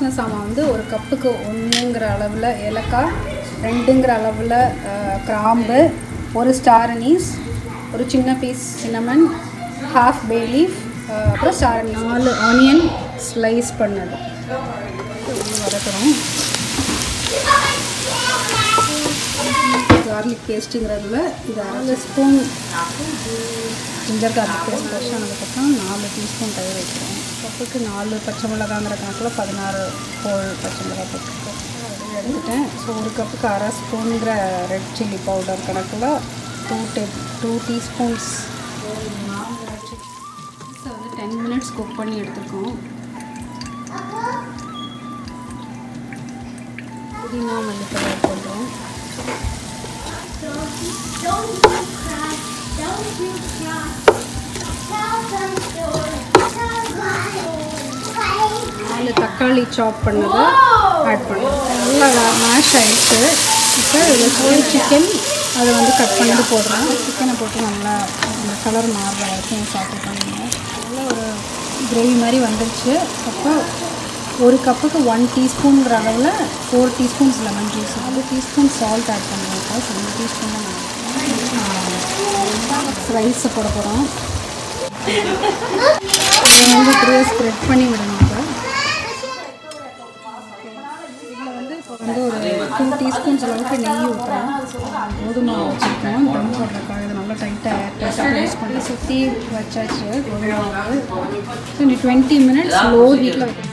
வாசனை சாமான் வந்து ஒரு கப்புக்கு ஒன்றுங்கிற அளவில் ஏலக்காய் ரெண்டுங்கிற அளவில் கிராம்பு ஒரு ஸ்டார் அனீஸ் ஒரு சின்ன piece cinnamon half bay leaf அப்புறம் ஸ்டார் அனீஸ் நாலு ஆனியன் ஸ்லைஸ் பண்ணது வதக்குறோம் கார்லிக் பேஸ்ட்டுங்கிறதுல இது அரை spoon ginger garlic paste fresh ஆனதுக்கப்புறம் நாலு டீஸ்பூன் தயிர் வைக்கிறோம் கப்புக்கு நாலு பச்சை மிளகாங்கிற கணக்கில் பதினாறு ஹோல் பச்சை மிளகாய் போட்டுருக்கோம் எடுத்துட்டேன் ஸோ ஒரு கப்புக்கு அரை ஸ்பூனுங்கிற ரெட் சில்லி பவுடர் கணக்கில் டூ டே டூ டீஸ்பூன்ஸ் வந்து டென் மினிட்ஸ் குக் பண்ணி எடுத்துருக்கோம் புதினா மல்லித்தலை பண்ணுறோம் Don't you cry, don't you cry. Tell them story, tell them story. நாலு தக்காளி சாப் பண்ணது ஆட் பண்ணுறோம் நல்லா மேஷ் ஆயிடுச்சு இப்போ இதில் சோல் சிக்கன் அதை வந்து கட் பண்ணிட்டு போடுறோம் சிக்கனை போட்டு நல்லா அந்த கலர் மாறுற வரைக்கும் சாப்பிட்டு பண்ணுங்க நல்லா ஒரு கிரேவி மாதிரி வந்துருச்சு அப்போ ஒரு கப்புக்கு ஒன் டீஸ்பூன்கிற அளவில் ஃபோர் டீஸ்பூன்ஸ் லெமன் ஜூஸ் ஒரு டீஸ்பூன் சால்ட் ஆட் பண்ணுவோம் ஸோ ரெண்டு டீஸ்பூன் தான் ரைஸை போட போகிறோம் இதை வந்து இப்படியே ஸ்ப்ரெட் பண்ணி விடணும் இப்போ இதில் வந்து இப்போ வந்து ஒரு டூ டீஸ்பூன்ஸ் அளவுக்கு நெய் ஊற்றுறோம் கோதுமை வச்சுருக்கோம் தம் போடுறதுக்காக இதை நல்லா டைட்டாக ஏர் யூஸ் பண்ணி சுற்றி வச்சாச்சு கோதுமை மாவு ஸோ நீ டுவெண்ட்டி மினிட்ஸ் லோ ஹீட்டில் வைக்கணும்